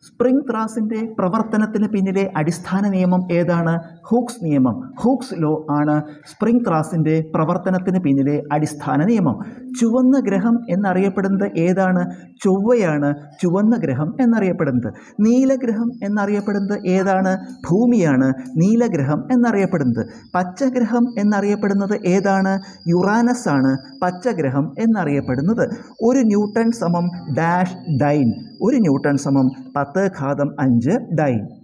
spring ത്രാസിൻ്റെ പ്രവർത്തനത്തിന് പിന്നിലെ അടിസ്ഥാന നിയമം ഏതാണ് ഹൂക്സ് നിയമം ഹൂക്സ് ലോ ആണ് സ്പ്രിംഗ് ത്രാസിൻ്റെ പ്രവർത്തനത്തിന് പിന്നിലെ അടിസ്ഥാന നിയമം ചുവന്ന ഗ്രഹം എന്നറിയപ്പെടുന്നത് ഏതാണ് ചൊവ്വയാണ് ചുവന്ന ഗ്രഹം എന്നറിയപ്പെടുന്നത് നീലഗ്രഹം എന്നറിയപ്പെടുന്നത് ഏതാണ് ഭൂമിയാണ് നീലഗ്രഹം എന്നറിയപ്പെടുന്നത് പച്ചഗ്രഹം എന്നറിയപ്പെടുന്നത് ഏതാണ് യുറാനസ് ആണ് പച്ചഗ്രഹം എന്നറിയപ്പെടുന്നത് ഒരു ന്യൂട്ടൺ സമം ഡാഷ് ഡൈൻ ഒരു ന്യൂട്ടൺ സമം പത്ത് ഘാതം അഞ്ച് ഡൈൻ